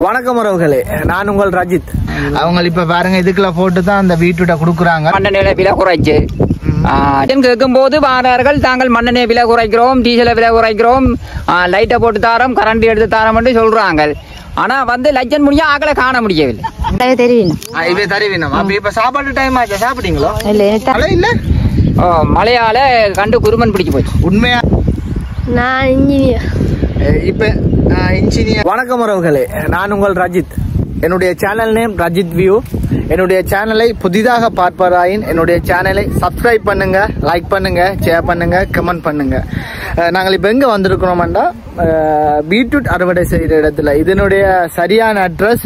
வணக்கம் உறவுகளே நான் உங்கள் ரஜித் அவங்க இப்ப பாருங்க இதுக்குள்ள போட்டு தான் அந்த வீட்டுட குடுக்குறாங்க மண்ணெண்ணெயில விலை குறைச்சு கேட்கும் போது வாரார்கள் தாங்கள் மண்ணெண்ணெய் விலை குறைக்கிறோம் டீசலை விலை குறைக்கிறோம் லைட்டை போட்டு தாரோம் கரண்ட் எடுத்து தாரோம் என்று சொல்றாங்க ஆனா வந்து லட்சம் முடியா ஆக்களை காண முடியவில்லை அது தெரியும் ஆ, இவே தருவீனம் அப்ப இப்ப சாப்பாடு டைம் ஆச்சு சாப்பிட்டீங்களோ இல்ல எனக்கு மழை இல்ல ஓ, மழையால கண்டு குருமன் பிடிச்சு போச்சு உண்மையா நான் இன்ஜினியர் அஹ் இப்ப இன்ஜினியர் வணக்கம் உறவுகளே நான் உங்கள் ரஜித் என்னுடைய சேனல் நேம் ரஜித் வியூ என்னுடைய சேனலை புதிதாக பார்ப்பராயின் என்னுடைய சேனலை சப்ஸ்கிரைப் பண்ணுங்க லைக் பண்ணுங்க ஷேர் பண்ணுங்க கமெண்ட் பண்ணுங்க அஹ் நாங்கள் இப்போ எங்கே வந்திருக்கிறோம்டா பீட்ரூட் அறுவடை செய்கிற இடத்துல இதனுடைய சரியான அட்ரஸ்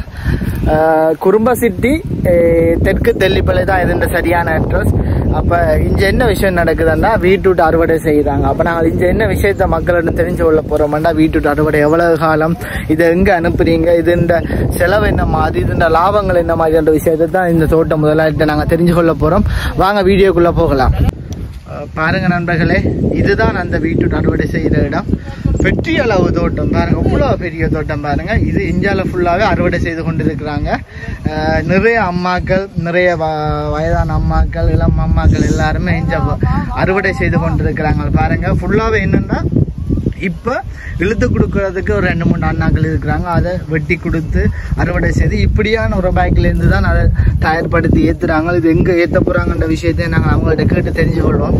குறும்ப சிட்டி அஹ் தெற்கு தெல்லிப்பளை தான் இதுன்ற சரியான அட்ரஸ் அப்போ இங்கே என்ன விஷயம் நடக்குதுன்னா பீட்ரூட் அறுவடை செய்கிறாங்க அப்போ நாங்கள் இங்கே என்ன விஷயத்த மக்களிடம் தெரிஞ்சு கொள்ள போகிறோம்னா பீட்ரூட் அறுவடை எவ்வளவு காலம் இதை எங்கே அனுப்புறீங்க இது இந்த செலவு என்ன மாதிரி இதுன்ற லாபங்கள் என்ன மாதிரின்ற விஷயத்தை தான் இந்த தோட்டம் முதலாளிட்ட நாங்கள் தெரிஞ்சு கொள்ள போகிறோம் வாங்க வீடியோக்குள்ளே போகலாம் அஹ் பாருங்க நண்பர்களே இதுதான் அந்த வீட்டு அறுவடை செய்கிற இடம் வெற்றி அளவு தோட்டம் பாருங்க இவ்வளோ பெரிய தோட்டம் பாருங்க இது இந்தியாவில் ஃபுல்லாகவே அறுவடை செய்து கொண்டிருக்கிறாங்க அஹ் நிறைய அம்மாக்கள் நிறைய வ- வயதான அம்மாக்கள் இளம் அம்மாக்கள் எல்லாருமே இங்க அறுவடை செய்து கொண்டிருக்கிறாங்க பாருங்க ஃபுல்லாகவே என்னன்னா இப்போ இழுத்து கொடுக்கறதுக்கு ஒரு ரெண்டு மூணு அண்ணாக்கள் இருக்கிறாங்க அதை வெட்டி கொடுத்து அறுவடை செய்து இப்படியான ஒரு பேக்கிலேருந்து தான் அதை தயார்படுத்தி ஏற்றுறாங்க இது எங்கே ஏற்ற போகிறாங்கன்ற விஷயத்தை நாங்கள் அவங்கள்ட்ட கேட்டு தெரிஞ்சு கொள்வோம்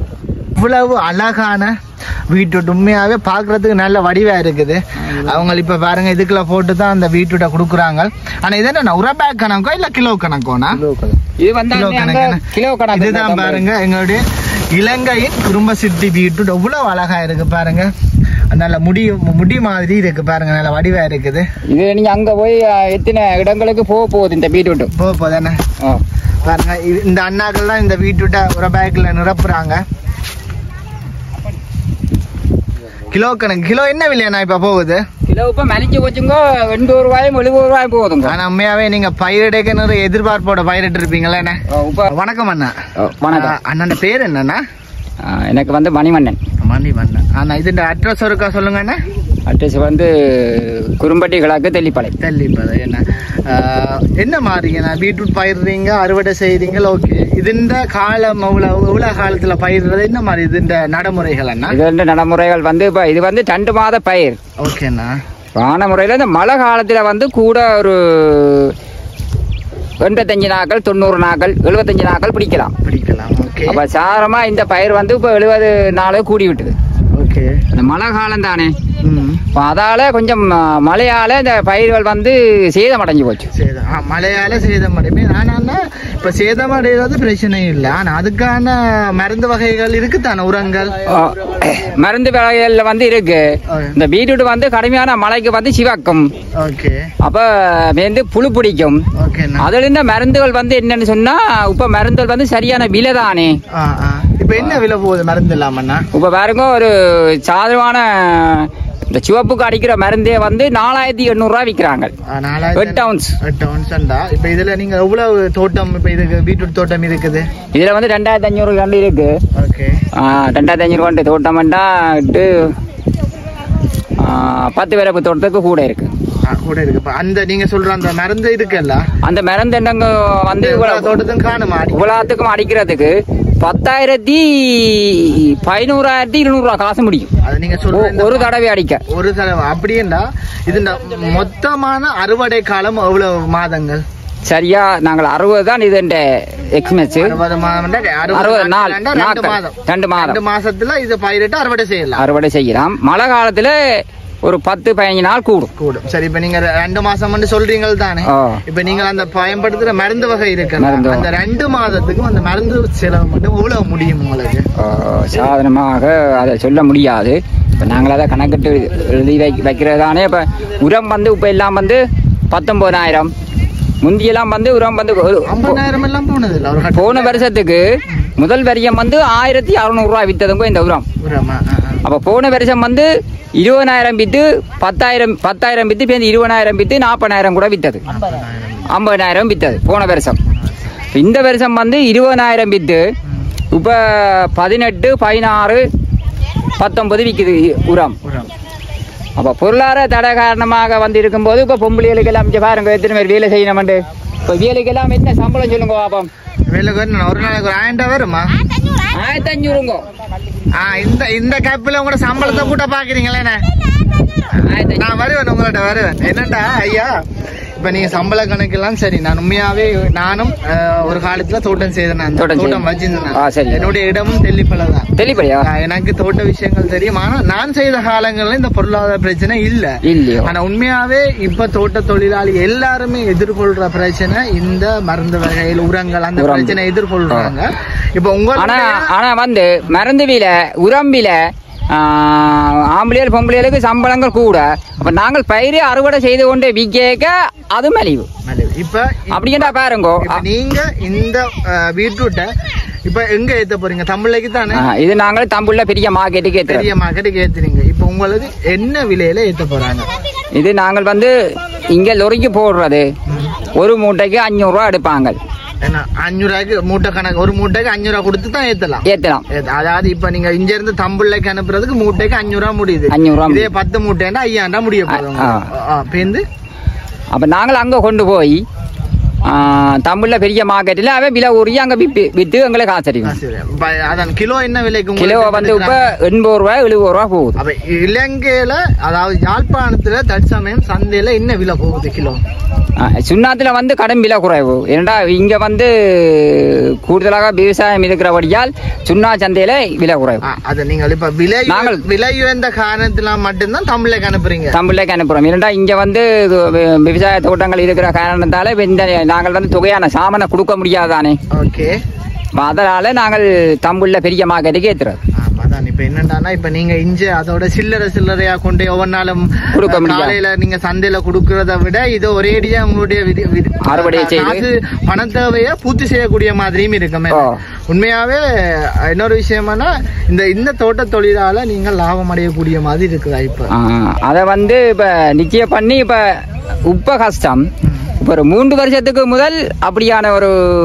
இவ்வளவு அழகான பீட்ரூட் உண்மையாகவே பார்க்குறதுக்கு நல்ல வடிவாக இருக்குது அவங்க இப்போ பாருங்க இதுக்குள்ள போட்டு தான் அந்த பீட்ரூட்டை கொடுக்குறாங்க ஆனால் இது என்ன உர பேக் கணக்கோ இல்லை கிலோ கணக்கோனா இது வந்து கிலோ அங்க கணக்கான கிலோ கணக்கு இதுதான் பாருங்க எங்களுடைய இலங்கையின் குடும்ப சிட்டி பீட்ரூட் எவ்வளவு அழகா இருக்கு பாருங்க நல்ல முடி முடி மாதிரி இருக்கு பாருங்க நல்ல வடிவா இருக்குது இது நீங்க அங்க போய் அஹ், எத்தனை இடங்களுக்கு போக போகுது இந்த பீட்ரூட் போ போதானே பாருங்க இது- இந்த அண்ணாக்கள் தான் இந்த பீட்ரூட்டை ஒரு பேக்ல நிரப்புறாங்க கிலோ கணக்கு கிலோ என்ன விலையாண்ணா இப்ப போகுது கிலோ இப்ப மலிச்சு போச்சுங்க எண்பது ரூபாயும் எழுபது ரூபாயும் போகுதுங்க ஆனா உண்மையாவே நீங்க பயிரிடைக்க நிறைய எதிர்பார்ப்போட பயிரிட்டு இருப்பீங்களா என்ன ஓ, இப்ப வணக்கம் அண்ணா ஓ, வணக்கம் அண்ணன் பேர் என்னண்ணா அஹ், எனக்கு வந்து மணிமன்னன் மணி வண்ணன் ஆனா இதுன்ற அட்ரஸ் இருக்கா சொல்லுங்க அண்ணா அட்ரஸ் வந்து குறும்பட்டி கிழக்கு தெல்லிப்பாளை தெல்லிப்பது என்ன ஆஹ், என்ன மாதிரிங்கண்ணா பீட்ரூட் பயிர்றீங்க அறுவடை செய்றீங்க ஓகே இதுண்ட காலம் எவ்வளவு எவ்வளவு காலத்துல பயிர்றது என்ன மாதிரி இதுண்ட நடைமுறைகள் அண்ணா இது வந்து நடைமுறைகள் வந்து இப்ப இது வந்து ரெண்டு மாத பயிர் ஓகேண்ணா வான முறையில் இந்த மழை காலத்தில் வந்து கூட ஒரு எண்பத்தஞ்சு நாட்கள் தொண்ணூறு நாட்கள் எழுபத்தஞ்சு நாட்கள் பிடிக்கலாம் பிடிக்கலாம் ஓகே அப்போ சாரமாக இந்த பயிர் வந்து இப்போ எழுபது நாள் கூடி விட்டுது ஓகே இந்த மழை காலம் தானே ம் இப்போ அதால் கொஞ்சம் அஹ், மழையால இந்த பயிர்கள் வந்து சேதமடைஞ்சு போச்சு சேதம் ஆ, மழையால சேதம் அடைமே ஆனா இப்ப சேதம் அடைகிறது பிரச்சனை இல்லை ஆனா அதுக்கான மருந்து வகைகள் இருக்குத்தானே உரங்கள் அஹ், மருந்து வகைகளில் வந்து இருக்கு இந்த பீட்ரூட் வந்து கடுமையான மழைக்கு வந்து சிவக்கும் ஓகே அப்போ வந்து புழு பிடிக்கும் ஓகேண்ணா அதில் இந்த மருந்துகள் வந்து என்னன்னு சொன்னா இப்ப மருந்துகள் வந்து சரியான விலை தானே ஆ ஆ இப்ப என்ன விலை போகுது மருந்து இல்லாமண்ணா இப்ப பாருங்க ஒரு சாதாரண இந்த சிவப்புக்கு அடிக்கிற மருந்தே வந்து நாலாயிரத்தி எண்ணூறு ரூபாய் விற்கிறாங்க ஆ, நாலாயிரத்தி எட்டு ounce. எட்டு ounce-ண்டா. இப்ப இதுல நீங்க எவ்வளவு தோட்டம் இப்ப இதுக்கு பீட்ரூட் தோட்டம் இருக்குது இதுல வந்து ரெண்டாயிரத்தி அஞ்சூறு கண்டு இருக்கு ஓகே ஆ, ரெண்டாயிரத்தி அஞ்சூறு கண்டு தோட்டம்டா இட்டு ஆ, பத்து பிறப்பு தோட்டத்துக்கு கூட இருக்கு கூட இருக்கு இப்ப அந்த நீங்க சொல்ற அந்த மருந்து இருக்குல்ல அந்த மருந்து என்னங்க வந்து இவ்வளவு இவ்வளவு தோட்டத்துக்கும் காணுமா அடி- இவ்வளோத்துக்கும் அடிக்கிறதுக்கு பத்தாயிரத்தி பதினோராயிரத்தி இருநூறு ரூபா காசு முடியும் அது நீங்க சொல்ற ஒ- இந்த ஒரு தடவை அடிக்க ஒரு தடவை அப்படின்னா இது இந்த மொத்தமான அறுவடை காலம் எவ்வளவு மாதங்கள் சரியா நாங்கள் அறுபது தான் இது எக்ஸ்மெஸ் அறுபது மாதம் அறுபது நாள், ரெண்டு நாட்கள். மாதம் ரெண்டு மாதம். ரெண்டு மாசத்துல இதை பயிரிட்டு அறுவடை செய்யலாம் அறுவடை செய்யலாம் மழை காலத்துல ஒரு பத்து பதினஞ்சு நாள் கூடும் கூடும் சரி இப்ப நீங்க ரெண்டு மாசம் வந்து சொல்றீங்க தானே ஆ. இப்ப நீங்க அந்த பயன்படுத்துற மருந்து வகை இருக்கு மருந்து. அந்த ரெண்டு மாதத்துக்கும் அந்த மருந்து செலவு மட்டும் எவ்வளவு முடியும் உங்களுக்கு ஆஹ், சாதனமாக அதை சொல்ல முடியாது இப்போ நாங்கள் அதை கணக்கிட்டு எழுதி வை வைக்கிறது தானே இப்போ உரம் வந்து இப்போ எல்லாம் வந்து பத்தொம்போதாயிரம் முந்தியெல்லாம் வந்து உரம் வந்து ஒரு- ஐம்பதாயிரம் எல்லாம் போனது இல்ல ஒரு கட்ட போன வருஷத்துக்கு முதல் வரியம் வந்து ஆயிரத்தி அறநூறுரூவா விற்றதுங்க இந்த உரம் உரமா ஆ, ஆ. அப்போ போன வருஷம் வந்து இருபதாயிரம் வித்து பத்தாயிரம் பத்தாயிரம் வித்து இப்போ இருபதாயிரம் வித்து நாற்பதாயிரம் கூட வித்தது ஐம்பதாயிரம் வித்தது போன வருஷம் இந்த வருஷம் வந்து இருபதாயிரம் வித்து இப்போ பதினெட்டு பதினாறு பத்தொன்பது விற்குது உரம் உரம் அப்ப பொருளாதார தடை காரணமாக வந்து இருக்கும்போது இப்ப பொம்பளைகளுக்கு எல்லாம் இங்க பாருங்க எத்தனை பேர் வேலை செய்யணும்ண்டு இப்ப வேலைக்கு எல்லாம் என்ன சம்பளம் சொல்லுங்க பாப்போம் வேலைக்கு வரணும். ஒரு நாளைக்கு ஒரு ஆயிரம் ரூபாய் வருமா ஆயிரத்தி அஞ்சூறுங்க ஆ இந்த இந்த கேப்பில் உங்களோட சம்பளத்தை கூட்ட பாக்குறீங்களே ஆயிரத்தி நான் வருவேன் உங்கள்ட்ட வருவேன் என்னண்டா ஐயா இப்ப நீங்க சம்பள கணக்கெல்லாம் சரி நான் உண்மையாவே நானும் அஹ், ஒரு காலத்துல தோட்டம் செய்தேன் நான். தோட்டம் தோட்டம் செய்து. வச்சிருந்தேன் ஆ, சரி. என்னுடைய இடமும் தெல்லிப்பல தான் தெளிப்படியா எனக்கு தோட்ட விஷயங்கள் தெரியும் ஆனா நான் செய்த காலங்கள்ல இந்த பொருளாதார பிரச்சனை இல்ல இல்லையோ ஆனா உண்மையாவே இப்ப தோட்ட தொழிலாளி எல்லாருமே எதிர்கொள்ற பிரச்சனை இந்த மருந்து வகைகள் உரங்கள் அந்த உரம். பிரச்சனை எதிர்கொள்றாங்க இப்ப ஆனா உங்க ஆனா வந்து மருந்து வில உரம் வில ஆம்பளையல் பொம்பளைகளுக்கு சம்பளங்கள் கூட அப்ப நாங்கள் பயிரை அறுவடை செய்து கொண்டு விற்க அது மலிவு இப்ப அப்படின்னா பாருங்கோ இப்ப நீங்க இந்த அஹ், பீட்ரூட்டை இப்ப எங்க ஏத்த போறீங்க தமிழ்லைக்கு தானே ஆ, இது நாங்கள் தம்புள்ள பெரிய மார்க்கெட்டுக்கு ஏற்றுறோம் பெரிய மார்க்கெட்டுக்கு ஏத்துறீங்க இப்ப உங்களுக்கு என்ன விலையில ஏத்த போறாங்க இது நாங்கள் வந்து இங்க லொரிக்கு போடுறது ஒரு மூட்டைக்கு அஞ்சூறு ரூபா எடுப்பாங்க என்ன அஞ்சூறு ரூபாய்க்கு மூட்டை கணக்கு ஒரு மூட்டைக்கு அஞ்சூறு ரூபா கொடுத்து தான் ஏத்தலாம் ஏத்தலாம் ஏத்த- அதாவது இப்ப நீங்க இங்க இருந்து தம்புள்ளைக்கு அனுப்புறதுக்கு மூட்டைக்கு அஞ்சூறு ரூபா முடியுது அஞ்சூறு ரூபா இதே பத்து மூட்டைன்னா ஐயாயிரம் ரூபா முடிய போதும் ஆ. பேருந்து அப்ப நாங்கள் அங்க கொண்டு போய் ஆ, தமிழ்ல பெரிய மார்க்கெட்டில் அவன் விலை ஊறி அங்க விற்று விற்று எங்களுக்கு ஆச்சரியம் சரி ப- அதான் கிலோ என்ன விலைக்கு கிலோ உங்களுக்கு வந்து இப்ப விற்கிறாங்க? எண்பது ரூபா எழுபது ரூபா போகுது அப்ப இலங்கையில அதாவது யாழ்ப்பாணத்துல தற்சமயம் சந்தையில என்ன விலை போகுது கிலோ ஆ, சுண்ணாத்துல வந்து கடும் விலை குறைவு ஏன்டா இங்க வந்து கூடுதலாக விவசாயம் இருக்கிறபடியால் சுண்ணா சந்தையில விலை குறைவு ஆ, அது நீங்கள் இப்ப விலை நாங்கள் விலை உயர்ந்த காரணத்தினால மட்டும்தான் தமிழுக்கு அனுப்புறீங்க தமிழ்லேக்கு அனுப்புறோம் ஏன்டா இங்க வந்து வி- விவசாய தோட்டங்கள் இருக்கிற காரணத்தால இப்ப இந்த நாங்கள் வந்து தொகையான சாமனை கொடுக்க முடியாதானே ஓகே அப்ப அதனால நாங்கள் தமிழ்ல பெரிய மார்க்கெட்டுக்கு ஏத்துறோம் அதான் இப்ப என்னடான்னா இப்ப நீங்க இஞ்ச அதோட சில்லறை சில்லறையா கொண்டு ஒவ்வொரு நாளும் கொடுக்க அஹ், முடியாது. காலையில நீங்க சந்தையில கொடுக்கறத விட இது ஒரேடியா உங்களுடைய விதி- விதி- அறுவடை செய்து. காசு பண தேவைய பூர்த்தி செய்யக்கூடிய மாதிரியும் இருக்குமே ஓ. உண்மையாவே அஹ், இன்னொரு விஷயம்னா இந்த இந்த தோட்ட தொழிலால நீங்க லாபம் அடையக்கூடிய மாதிரி இருக்குதா இப்ப அதை வந்து இப்ப நிச்சயம் பண்ணி இப்ப உப்ப கஷ்டம் இப்ப ஒரு மூன்று வருஷத்துக்கு முதல் அப்படியான ஒரு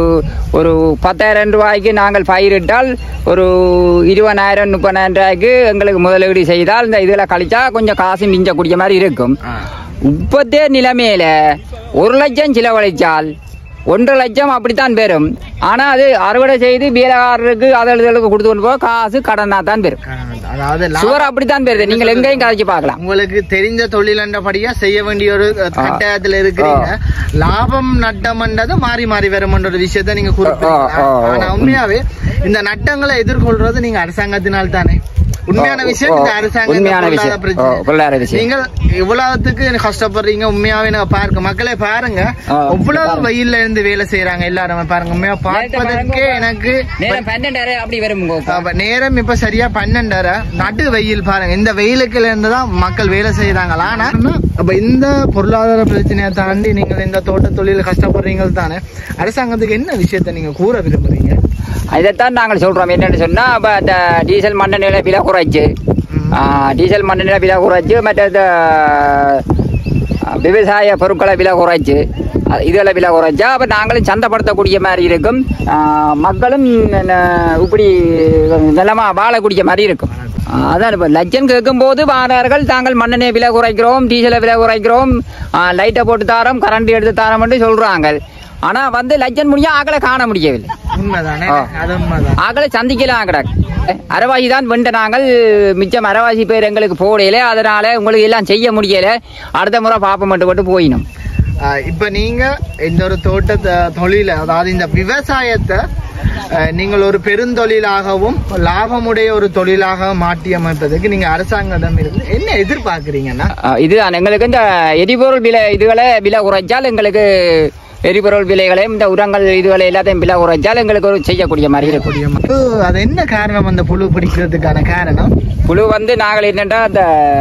ஒரு பத்தாயிரம் ரூபாய்க்கு நாங்கள் பயிரிட்டால் ஒரு இருபதாயிரம் முப்பதாயிரம் ரூபாய்க்கு எங்களுக்கு முதலீடு செய்தால் இந்த இதில் கழிச்சா கொஞ்சம் காசு மிஞ்சக்கூடிய மாதிரி இருக்கும் இப்பத்தே நிலைமையில ஒரு லட்சம் செலவழிச்சால் ஒன்றரை லட்சம் அப்படித்தான் பெறும் ஆனா அது அறுவடை செய்து வேலைக்காரருக்கு அதற்கு கொடுத்து கொண்டு போக காசு கடனா தான் பெறும் அதாவது லா- சுவர் அப்படித்தான் பெறுது நீங்கள் எங்கேயும் கதைச்சு பார்க்கலாம் உங்களுக்கு தெரிஞ்ச தொழிலண்டபடியா செய்ய வேண்டிய ஒரு அஹ், கட்டாயத்துல இருக்கிறீங்க லாபம் நட்டம்ன்றது மாறி மாறி வரும்ன்ற ஒரு விஷயத்த நீங்க குறிப்பிட்டீங்க ஆ, ஆ, ஆ. ஆனா உண்மையாவே இந்த நட்டங்களை எதிர்கொள்றது நீங்க அரசாங்கத்தினால் தானே உண்மையான ஓ, விஷயம் ஓ, இந்த அரசாங்க உண்மையான பொருளாதார விஷயம். பிரச்சனை. ஓ, பொருளாதார விஷயம். நீங்கள் இவ்வளவுத்துக்கு கஷ்டப்படுறீங்க உண்மையாவே நான் பாருங்க மக்களே பாருங்க ஆ, எவ்வளவு வெயில்ல இருந்து வேலை செய்யறாங்க எல்லாரும் பாருங்க உண்மையா பார்ப்பதற்கே எனக்கு நேரம் பன்னெண்டாயிரம் அப்படி வரும் அப்ப நேரம் இப்ப சரியா பன்னெண்டரை நடு வெயில் பாருங்க இந்த வெயிலுக்குல இருந்து தான் மக்கள் வேலை செய்யறாங்களா ஆனா அப்ப இந்த பொருளாதார பிரச்சனையை தாண்டி நீங்கள் இந்த தோட்ட தொழில் கஷ்டப்படுறீங்க தானே அரசாங்கத்துக்கு என்ன விஷயத்த நீங்க கூற விரும்புறீங்க இதைத்தான் நாங்கள் சொல்றோம் என்னன்னு சொன்னா இப்ப இந்த டீசல் மண்ணெண்ணெயில விலை குறைச்சு ஆ, டீசல் மண்ணெண்ணெயில விலை குறைச்சு மற்ற இந்த ஆ, விவசாய பொருட்களை விலை குறைச்சு அ- இதுல விலை குறைச்சா அப்ப நாங்களும் சந்தைப்படுத்தக்கூடிய மாதிரி இருக்கும் ஆ, மக்களும் ந- இப்படி நிலமா வாழக்கூடிய மாதிரி இருக்கும் ஆ, அதான் இப்போ லட்சம் கேட்கும்போது வாரார்கள் தாங்கள் மண்ணெண்ணெய் விலை குறைக்கிறோம் டீசலை விலை குறைக்கிறோம் ஆ, லைட்டை போட்டு தாரோம் கரண்ட் எடுத்து தாரோம்னு சொல்றாங்க ஆனா வந்து லட்சம் முடியா ஆக்களை காண முடியவில்லை உண்மைதானே ஆ. அது உண்மைதான் ஆக்களை சந்திக்கலாம் கிடக்கு அரவாசி தான் வெண்ட நாங்கள் மிச்சம் அரவாசி பேர் எங்களுக்கு போடையில அதனால உங்களுக்கு எல்லாம் செய்ய முடியல அடுத்த முறை பாப்பம் மட்டும் போட்டு போயிடும் ஆஹ் இப்ப நீங்க இந்த ஒரு தோட்ட த- தொழில அதாவது இந்த விவசாயத்தை ஆஹ் நீங்கள் ஒரு பெருந்தொழிலாகவும் லாபமுடைய ஒரு தொழிலாக மாற்றி அமைப்பதற்கு நீங்க அரசாங்கத்திடம் இருந்து என்ன எதிர்பார்க்கறீங்கன்னா அஹ் இதுதான் எங்களுக்கு இந்த எரிபொருள் விலை இதுகளை விலை குறைச்சால் எங்களுக்கு எரிபொருள் விலைகளையும் இந்த உரங்கள் இதுகளை எல்லாத்தையும் விலை குறைச்சால் எங்களுக்கு ஒரு செய்யக்கூடிய மாதிரி இருக்கும் ஓ, அது என்ன காரணம் அந்த புழு பிடிக்கிறதுக்கான காரணம் புழு வந்து நாங்கள் என்னென்னா அந்த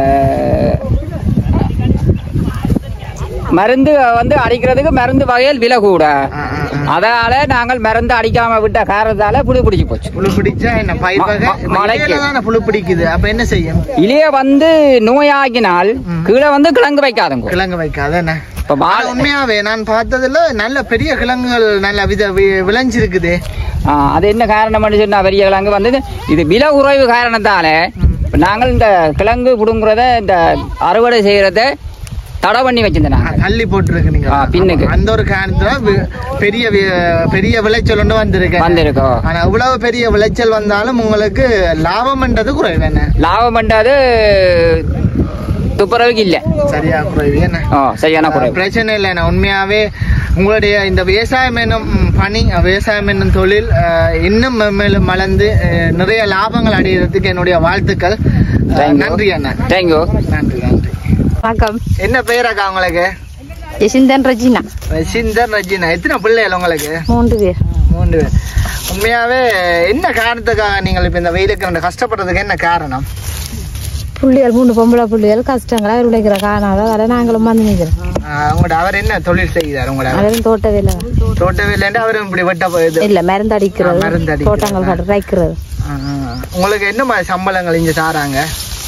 மருந்து வந்து அடிக்கிறதுக்கு மருந்து வகையில் விலை கூட ஆ, ஆ, ஆ. அதனால நாங்கள் மருந்து அடிக்காம விட்ட காரணத்தால புழு பிடிச்சி போச்சு புழு பிடிச்சா என்ன பயிர் ம- வகை ம- மழைக்கு. தானே புழு பிடிக்குது அப்ப என்ன செய்யும் இலைய வந்து நோயாக்கினால் ம். கீழே வந்து கிழங்கு வைக்காதுங்க கிழங்கு வைக்காத என்ன இப்ப ஆனா வாழை உண்மையாவே நான் பார்த்ததுல நல்ல பெரிய கிழங்குகள் நல்ல வித வி- விளைஞ்சிருக்குது ஆ, அது என்ன காரணம்னு சொன்னா பெரிய கிழங்கு வந்து இது விலை குறைவு காரணத்தால இப்ப நாங்கள் இந்த கிழங்கு புடுங்குறத இந்த அறுவடை செய்யறத தடை பண்ணி வச்சிருந்தேன் ஆ, தள்ளி போட்டுருக்கு நீங்க ஆ, பின்னுக்கு. அந்த ஒரு காரணத்துல வி- பெரிய வி- பெரிய விளைச்சல் ஒன்று வந்திருக்கு வந்திருக்கோம் ஆனா இவ்வளவு பெரிய விளைச்சல் வந்தாலும் உங்களுக்கு லாபம்ன்றது குறைவு என்ன லாபம் பண்ணாது துப்புரவுக்கு இல்லை சரியா குறைவு என்ன ஓ சரியான குறைவு பிரச்சனை இல்லை நான் உண்மையாவே உங்களுடைய இந்த விவசாயம் என்னும் பணி விவசாயம் என்னும் தொழில் அஹ், இன்னும் மேலும் வளர்ந்து அஹ், நிறைய லாபங்கள் அடைகிறதுக்கு என்னுடைய வாழ்த்துக்கள் அஹ், Thank you. நன்றி அண்ணா தேங்க்யூ நன்றி நன்றி வணக்கம் என்ன பேராக்கா உங்களுக்கு ஜெசிந்தன் ரஜினா சிந்தர் ரஜினா எத்தனை பிள்ளைகள் உங்களுக்கு மூன்று பேர் மூன்று பேர் உண்மையாவே என்ன காரணத்துக்காக நீங்கள் இப்ப இந்த வெயிலுக்கு ரெண்டு கஷ்டப்படுறதுக்கு என்ன காரணம் புள்ளிகள் மூணு பொம்பளை புள்ளிகள் கஷ்டங்களா உழைக்கிற காரணால வர நாங்களும் வந்து நிற்கிறோம் அஹ், உங்களோட அவர் என்ன தொழில் செய்கிறார் உங்களோட அவரும் தோட்ட வேலை தோட்ட வேலைண்டு அவரும் இப்படி வெட்ட போகுது இல்ல மருந்து அடிக்கிறது ஆ, மருந்து அடிக்கிறது. தோட்டங்கள் கட்டு ரைக்கிறது உங்களுக்கு என்ன மாதிரி சம்பளங்கள் இங்க தாராங்க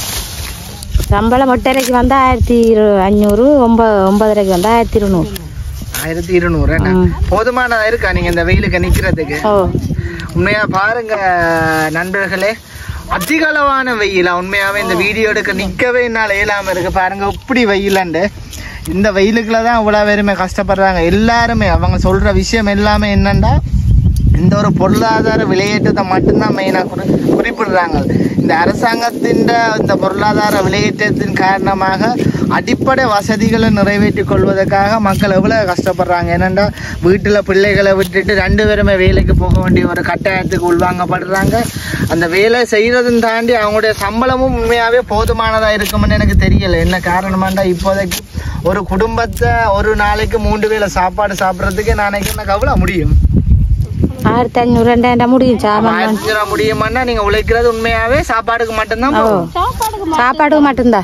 சம்பளம் ஒட்டரைக்கு வந்தா ஆயிரத்தி இரு- அஞ்சூறு ஒன்பது ஒன்பதரைக்கு வந்தா ஆயிரத்தி இருநூறு ஆயிரத்தி இருநூறு என்ன? ம். போதுமானதா இருக்கா நீங்க இந்த வெயிலுக்கு நிக்கிறதுக்கு ஓ உண்மையா பாருங்க நண்பர்களே அதிக அளவான வெயிலா உண்மையாவே இந்த வீடியோ எடுக்க நிக்கவே என்னால இயலாம இருக்கு பாருங்க இப்படி வெயிலாண்டு இந்த வெயிலுக்குள்ள தான் இவ்வளவு பேருமே கஷ்டப்படுறாங்க எல்லாருமே அவங்க சொல்ற விஷயம் எல்லாமே என்னன்னா இந்த ஒரு பொருளாதார விலையேற்றத்தை மட்டும்தான் மெயினா குறிப்பிடுறாங்க இந்த அரசாங்கத்தின் இந்த பொருளாதார விலையேற்றத்தின் காரணமாக அடிப்படை வசதிகளை நிறைவேற்றிக் கொள்வதற்காக மக்கள் எவ்வளவு கஷ்டப்படுறாங்க என்னண்டா வீட்டுல பிள்ளைகளை விட்டுட்டு ரெண்டு பேருமே வேலைக்கு போக வேண்டிய ஒரு கட்டாயத்துக்கு உள்வாங்கப்படுறாங்க அந்த வேலை செய்யறதும் தாண்டி அவங்களுடைய சம்பளமும் உண்மையாவே போதுமானதா இருக்கும்னு எனக்கு தெரியல என்ன காரணமாண்டா இப்போதைக்கு ஒரு குடும்பத்தை ஒரு நாளைக்கு மூன்று வேளை சாப்பாடு சாப்பிட்றதுக்கு நாளைக்கு எனக்கு அவ்வளவு முடியும் ஆயிரத்தி அஞ்சூறு ரெண்டாயிரம் முடியும் சாமான் ஆயிரத்தி ரூபா முடியுமான்னா நீங்க உழைக்கிறது உண்மையாவே சாப்பாடுக்கு மட்டும்தான் ஓ போகும். சாப்பாடுக்கு மட்டும்தான்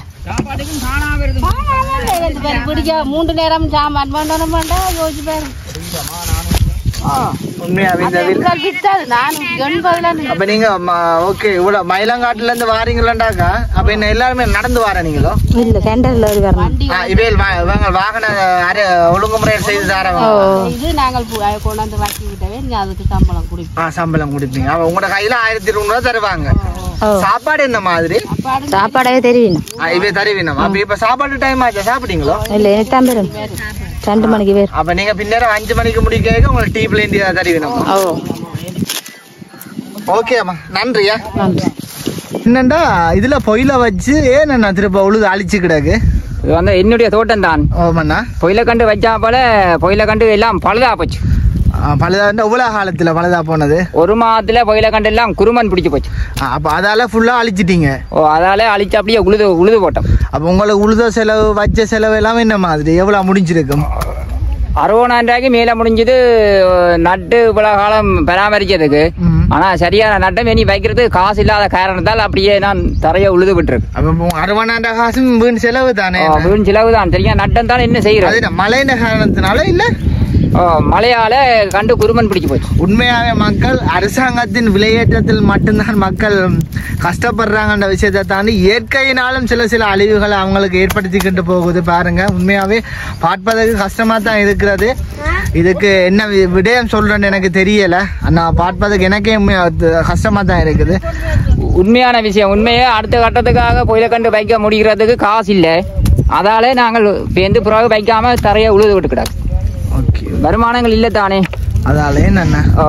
மூன்று நேரம் சாமான் பண்ணணும் யோசிச்சு பாரு உண்மையாவே இந்த வில் வித்தாது நான் எண்பதுல அப்ப நீங்க ஓகே இவ்வளவு மயிலங்காட்டுல இருந்து வாரீங்களாண்டாக்கா அப்ப என்ன எல்லாருமே நடந்து வார நீங்களோ இல்ல சென்டர்ல ஒரு வரணும் ஆ, இவையில் வா- இவங்க வாகன அரை ஒழுங்குமுறையில் செய்து தரவங்க இது நாங்கள் பு- அதை கொண்டாந்து வாக்கி விட்டவே நீங்க அதுக்கு சம்பளம் குடிப்போம் ஆ சம்பளம் கொடுப்பீங்க அப்ப உங்களோட கையில ஆயிரத்தி இருநூறு ரூபா தருவாங்க ஓ சாப்பாடு என்ன மாதிரி சாப்பாடவே தெரியும் ஆ, இவே தருவீனம் அப்ப இப்ப சாப்பாடு டைம் ஆச்சு சாப்பிட்டீங்களோ இல்ல எனத்தான் பெரும் ரெண்டு மணிக்கு பேர் அப்ப நீங்க பின்னேரம் அஞ்சு மணிக்கு முடிக்க உங்களுக்கு டீ பிளேண்டி தருவீனம் ஓ ஓகே அம்மா நன்றியா நன்றி என்னண்டா இதுல பொயில வச்சு ஏன் நான் திருப்ப உழுது அழிச்சு கிடக்கு இது வந்து என்னுடைய தோட்டம் தான் ஓமண்ணா பொயில கண்டு வச்சா போல பொயில கண்டு எல்லாம் பழுதா போச்சு பழுதா இவ்வளவு காலத்துல பழுதா போனது ஒரு மாதத்துல பொயில கண்டு எல்லாம் குருமன் பிடிச்சு போச்சு ஆ, அப்ப அதால ஃபுல்லா அழிச்சிட்டீங்க ஓ அதால அழிச்சு அப்படியே உழுது உழுது போட்டோம் அப்ப உங்களுக்கு உழுத செலவு வச்ச செலவு எல்லாம் என்ன மாதிரி எவ்வளவு முடிஞ்சிருக்கும் அறுபதாயிரம் ரூபாய்க்கு மேல முடிஞ்சது நட்டு இவ்வளவு காலம் பராமரிக்கிறதுக்கு ம். ஆனா சரியான நட்டம் இனி வைக்கிறது காசு இல்லாத காரணத்தால் அப்படியே நான் தரைய உழுது விட்டுருக்கு அப்ப அறுபதாயிரம் காசும் வீண் செலவு தானே வீண் செலவு தான் சரியா நட்டம் தான் என்ன அது செய்யறது என்ன, மழையின் காரணத்தினால இல்ல ஓ, மழையால கண்டு குருமன் பிடிச்சு போச்சு உண்மையாவே மக்கள் அரசாங்கத்தின் விலையேற்றத்தில் மட்டும்தான் மக்கள் கஷ்டப்படுறாங்கன்ற விஷயத்தை தாண்டி இயற்கையினாலும் சில சில அழிவுகளை அவங்களுக்கு ஏற்படுத்திக்கிட்டு போகுது பாருங்க உண்மையாவே பார்ப்பதற்கு கஷ்டமா தான் இருக்கிறது இதுக்கு என்ன வி- விடயம் சொல்றேன்னு எனக்கு தெரியல நான் பார்ப்பதற்கு எனக்கே உண்மையா கஷ்டமா தான் இருக்குது உண்மையான விஷயம் உண்மையே அடுத்த கட்டத்துக்காக புயல கண்டு வைக்க முடிகிறதுக்கு காசு இல்லை அதாலே நாங்கள் பேந்து பிறகு வைக்காம தரைய உழுது விட்டு கிடக்கு ஓகே வருமானங்கள் இல்லை தானே அதால என்னண்ணா ஓ,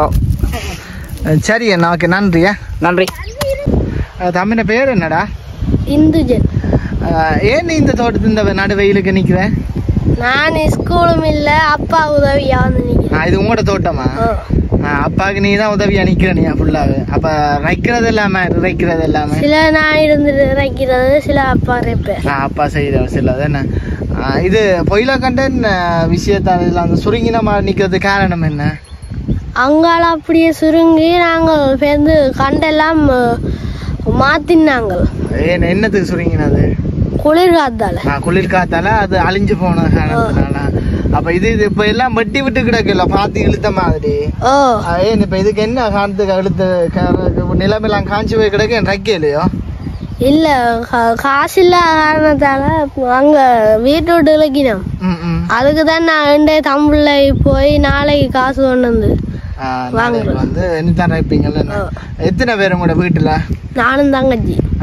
சரி அண்ணா ஓகே நன்றியா நன்றி தமிழ பேர் என்னடா இந்துஜன் அஹ், ஏன் நீ இந்த தோட்டத்து இந்த நடு வெயிலுக்கு நிக்கிற நான் ஸ்கூலும் இல்ல அப்பா உதவியா வந்து நிக்கிறேன் ஆ, இது உங்களோட தோட்டமா ஆ, அப்பாவுக்கு நீ தான் உதவியா நிக்கிற நீ ஃபுல்லாவே அப்ப ரைக்கிறது எல்லாமே ரைக்கிறது எல்லாமே சில நான் இருந்துட்டு இறக்கிறது சில அப்பா இருப்பேன் ஆ, அப்பா செய்யற சில என்ன ஆ, இது பொயிலா கண்டன் விஷயத்த இதுல அந்த சுருங்கின மாதிரி நிக்கிறது காரணம் என்ன அங்கால அப்படியே சுருங்கி நாங்கள் சேர்ந்து கண்டெல்லாம் அஹ், மாத்தினாங்க ஏன் என்னத்துக்கு சுருங்கினது குளிர் காத்தால ஆ, குளிர் காத்தால அது அழிஞ்சு போன காரணத்தினால அப்ப இது இது இப்ப எல்லாம் வெட்டி விட்டு கிடக்குல்ல பாத்தி இழுத்த மாதிரி ஓ ஆ, ஏன் இப்ப இதுக்கு என்ன காரணத்துக்கு இழுத்து கா- நிலமெல்லாம் காஞ்சி போய் கிடக்கு என் ரைக்கலையோ இல்ல கா- காசு இல்லாத காரணத்தால அங்க வீட்டு விட்டு இலக்கினோம் ம் ம் அதுக்கு தான் நான் ரெண்டே தமிழ்ல போய் நாளைக்கு காசு கொண்டு வந்து ஆ, நாளைக்கு வந்து என்னதான் ரைப்பீங்கல்ல என்ன? எத்தனை பேர் உங்களோட வீட்டுல நானும் தங்கச்சி ஆ,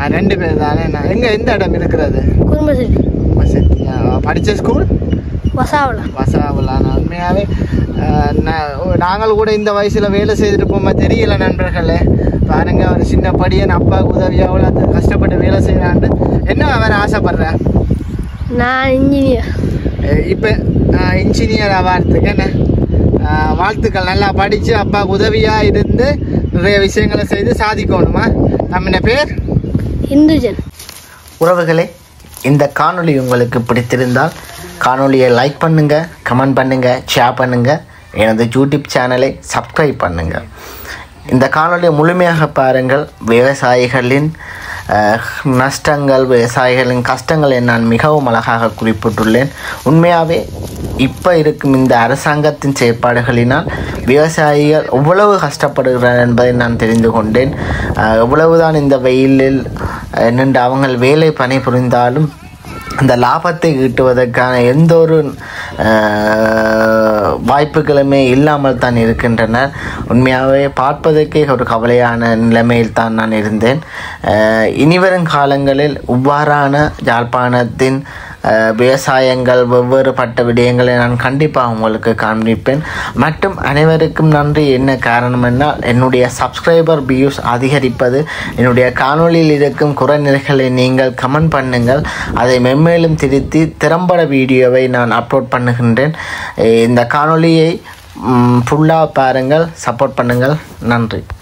ஆ, ரெண்டு பேர் தானே நான் எங்க எந்த இடம் இருக்கிறது குடும்பசரி சரி ஆ, படிச்ச ஸ்கூல் வசாவளா வசாவலான உண்மையாகவே நாங்கள் கூட இந்த வயசில் வேலை செய்திருப்போமா தெரியல நண்பர்களே பாருங்க ஒரு சின்ன படியன் அப்பாவுக்கு உதவியாக அவ்வளோ கஷ்டப்பட்டு வேலை செய்யலான்ட்டு என்ன அவன் ஆசைப்படுறேன் நான் இன்ஜினியர் இப்போ இன்ஜினியர் ஆவார்த்துக்கு என்ன அஹ், வாழ்த்துக்கள் நல்லா படித்து அப்பாவுக்கு உதவியாக இருந்து நிறைய விஷயங்களை செய்து சாதிக்கணுமா நம்ம பேர் இந்துஜன் உறவுகளே இந்த காணொளி உங்களுக்கு பிடித்திருந்தால் காணொளியை லைக் பண்ணுங்க கமெண்ட் பண்ணுங்க ஷேர் பண்ணுங்க எனது யூடியூப் சேனலை சப்ஸ்கிரைப் பண்ணுங்க இந்த காணொளியை முழுமையாக பாருங்கள் விவசாயிகளின் அஹ், நஷ்டங்கள் விவசாயிகளின் கஷ்டங்களை நான் மிகவும் அழகாக குறிப்பிட்டுள்ளேன் உண்மையாகவே இப்போ இருக்கும் இந்த அரசாங்கத்தின் செயற்பாடுகளினால் விவசாயிகள் எவ்வளவு கஷ்டப்படுகிறார் என்பதை நான் தெரிந்து கொண்டேன் அஹ், எவ்வளவுதான் இந்த வெயிலில் அஹ், நின்று அவங்க வேலை பணிபுரிந்தாலும் அந்த லாபத்தை ஈட்டுவதற்கான எந்த ஒரு அஹ், வாய்ப்புகளுமே இல்லாமல் தான் இருக்கின்றனர் உண்மையாகவே பார்ப்பதற்கே ஒரு கவலையான நிலைமையில் தான் நான் இருந்தேன் அஹ், இனிவரும் காலங்களில் இவ்வாறான யாழ்ப்பாணத்தின் அஹ், விவசாயங்கள் வெவ்வேறுபட்ட விடயங்களை நான் கண்டிப்பாக உங்களுக்கு காண்பிப்பேன் மற்றும் அனைவருக்கும் நன்றி என்ன காரணம் என்றால் என்னுடைய சப்ஸ்கிரைபர் வியூஸ் அதிகரிப்பது என்னுடைய காணொளியில் இருக்கும் குறைநிலைகளை நீங்கள் கமெண்ட் பண்ணுங்கள் அதை மென்மேலும் திருத்தி திறம்பட வீடியோவை நான் அப்லோட் பண்ணுகின்றேன் அஹ் இந்த காணொளியை ஃபுல்லாக பாருங்கள் சப்போர்ட் பண்ணுங்கள் நன்றி